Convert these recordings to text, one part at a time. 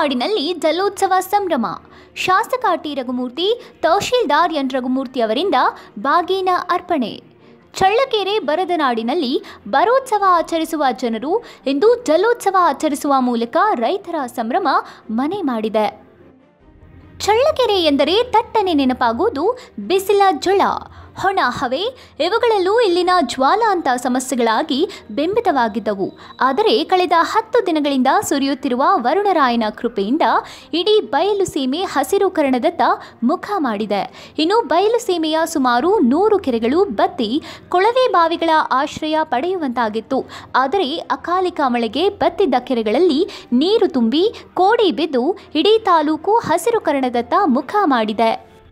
ಬರದನಾಡಿನಲ್ಲಿ ಜಲೋತ್ಸವ ಸಂಭ್ರಮ ಶಾಸಕ ಟಿ ರಘುಮೂರ್ತಿ ತಹಶೀಲ್ದಾರ್ ಎನ್ ರಘುಮೂರ್ತಿ ಅವರಿಂದ ಬಾಗೀನ ಅರ್ಪಣೆ ಚಳ್ಳಕೆರೆ ಬರದನಾಡಿನಲ್ಲಿ ಬರೋತ್ಸವ ಆಚರಿಸುವ ಜನರು ಇಂದು ಜಲೋತ್ಸವ ಆಚರಿಸುವ ಮೂಲಕ ರೈತರ ಸಂಭ್ರಮ ಮನೆ ಮಾಡಿದೆ ಚಳ್ಳಕೆರೆ ಎಂದರೆ ತಟ್ಟನೆ ನೆನಪಾಗುವುದು ಬಿಸಿಲ ಜ್ವಳ ಹೊಣ ಹವೆ ಇವುಗಳಲ್ಲೂ ಇಲ್ಲಿನ ಜ್ವಾಲಾಂತ ಸಮಸ್ಯೆಗಳಾಗಿ ಬಿಂಬಿತವಾಗಿದ್ದವು ಆದರೆ ಕಳೆದ ಹತ್ತು ದಿನಗಳಿಂದ ಸುರಿಯುತ್ತಿರುವ ವರುಣರಾಯನ ಕೃಪೆಯಿಂದ ಇಡೀ ಬಯಲು ಸೀಮೆ ಹಸಿರುಕರಣದತ್ತ ಮುಖ ಮಾಡಿದೆ ಇನ್ನು ಬಯಲು ಸೀಮೆಯ ಸುಮಾರು ನೂರು ಕೆರೆಗಳು ಬತ್ತಿ ಕೊಳವೆ ಬಾವಿಗಳ ಆಶ್ರಯ ಪಡೆಯುವಂತಾಗಿತ್ತು ಆದರೆ ಅಕಾಲಿಕ ಮಳೆಗೆ ಬತ್ತಿದ್ದ ಕೆರೆಗಳಲ್ಲಿ ನೀರು ತುಂಬಿ ಕೋಡಿ ಬಿದ್ದು ಇಡೀ ತಾಲೂಕು ಹಸಿರುಕರಣದತ್ತ ಮುಖ ಮಾಡಿದೆ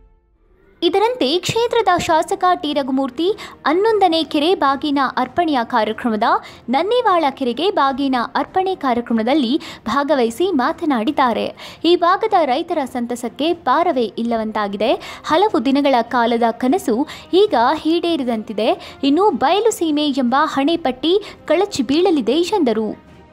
ಇದರಂತೆ ಕ್ಷೇತ್ರದ ಶಾಸಕ ಟಿ ರಘುಮೂರ್ತಿ ಹನ್ನೊಂದನೇ ಕೆರೆ ಬಾಗಿನ ಅರ್ಪಣೆಯ ಕಾರ್ಯಕ್ರಮದ ನನ್ನಿವಾಳ ಕೆರೆಗೆ ಬಾಗಿನ ಅರ್ಪಣೆ ಕಾರ್ಯಕ್ರಮದಲ್ಲಿ ಭಾಗವಹಿಸಿ ಮಾತನಾಡಿದ್ದಾರೆ ಈ ಭಾಗದ ರೈತರ ಸಂತಸಕ್ಕೆ ಪಾರವೇ ಇಲ್ಲವಂತಾಗಿದೆ ಹಲವು ದಿನಗಳ ಕಾಲದ ಕನಸು ಈಗ ಈಡೇರಿದಂತಿದೆ ಇನ್ನು ಬಯಲು ಸೀಮೆ ಎಂಬ ಹಣೆಪಟ್ಟಿ ಕಳಚಿ ಬೀಳಲಿದೆ ಎಂದರು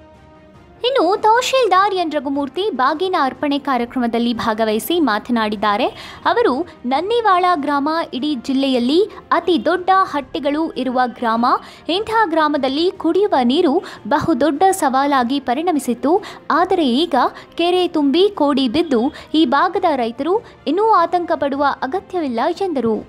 ಇನ್ನು ತಹಶೀಲ್ದಾರ್ ಎನ್ ರಘುಮೂರ್ತಿ ಬಾಗಿನ ಅರ್ಪಣೆ ಕಾರ್ಯಕ್ರಮದಲ್ಲಿ ಭಾಗವಹಿಸಿ ಮಾತನಾಡಿದ್ದಾರೆ ಅವರು ನನ್ನಿವಾಳ ಗ್ರಾಮ ಇಡೀ ಜಿಲ್ಲೆಯಲ್ಲಿ ಅತಿ ದೊಡ್ಡ ಹಟ್ಟಿಗಳು ಇರುವ ಗ್ರಾಮ ಇಂತಹ ಗ್ರಾಮದಲ್ಲಿ ಕುಡಿಯುವ ನೀರು ಬಹುದೊಡ್ಡ ಸವಾಲಾಗಿ ಪರಿಣಮಿಸಿತ್ತು ಆದರೆ ಈಗ ಕೆರೆ ತುಂಬಿ ಕೋಡಿ ಬಿದ್ದು ಈ ಭಾಗದ ರೈತರು ಇನ್ನೂ ಆತಂಕ ಪಡುವ ಅಗತ್ಯವಿಲ್ಲ ಎಂದರು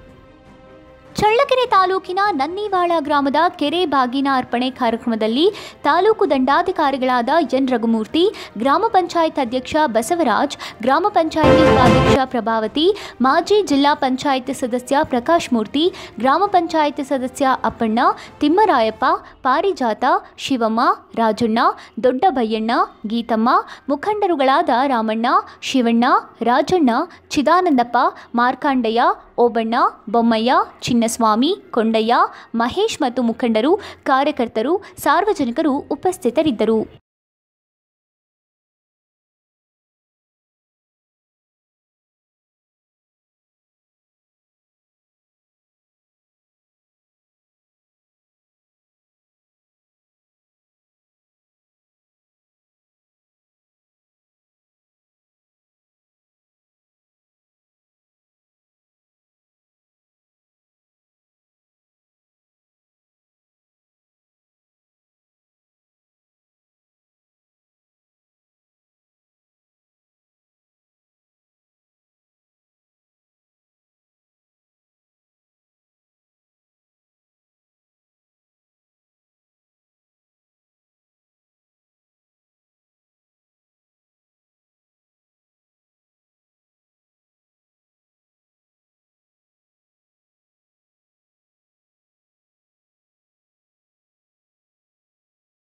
ಚಳ್ಳಕೆರೆ ತಾಲೂಕಿನ ನನ್ನಿವಾಳ ಗ್ರಾಮದ ಕೆರೆ ಬಾಗಿನ ಅರ್ಪಣೆ ಕಾರ್ಯಕ್ರಮದಲ್ಲಿ ತಾಲೂಕು ದಂಡಾಧಿಕಾರಿಗಳಾದ ಎನ್ ರಘುಮೂರ್ತಿ ಗ್ರಾಮ ಪಂಚಾಯತ್ ಅಧ್ಯಕ್ಷ ಬಸವರಾಜ್ ಗ್ರಾಮ ಪಂಚಾಯಿತಿ ಉಪಾಧ್ಯಕ್ಷ ಪ್ರಭಾವತಿ ಮಾಜಿ ಜಿಲ್ಲಾ ಪಂಚಾಯತ್ ಸದಸ್ಯ ಪ್ರಕಾಶ್ ಮೂರ್ತಿ ಗ್ರಾಮ ಪಂಚಾಯತ್ ಸದಸ್ಯ ಅಪ್ಪಣ್ಣ ತಿಮ್ಮರಾಯಪ್ಪ ಪಾರಿಜಾತ ಶಿವಮ್ಮ ರಾಜಣ್ಣ ದೊಡ್ಡಬಯ್ಯಣ್ಣ ಗೀತಮ್ಮ ಮುಖಂಡರುಗಳಾದ ರಾಮಣ್ಣ ಶಿವಣ್ಣ ರಾಜಣ್ಣ ಚಿದಾನಂದಪ್ಪ ಮಾರ್ಕಾಂಡಯ್ಯ ಓಬಣ್ಣ ಬೊಮ್ಮಯ್ಯ ಚಿನ್ನಸ್ವಾಮಿ ಕೊಂಡಯ್ಯ ಮಹೇಶ್ ಮತ್ತು ಮುಖಂಡರು ಕಾರ್ಯಕರ್ತರು ಸಾರ್ವಜನಿಕರು ಉಪಸ್ಥಿತರಿದ್ದರು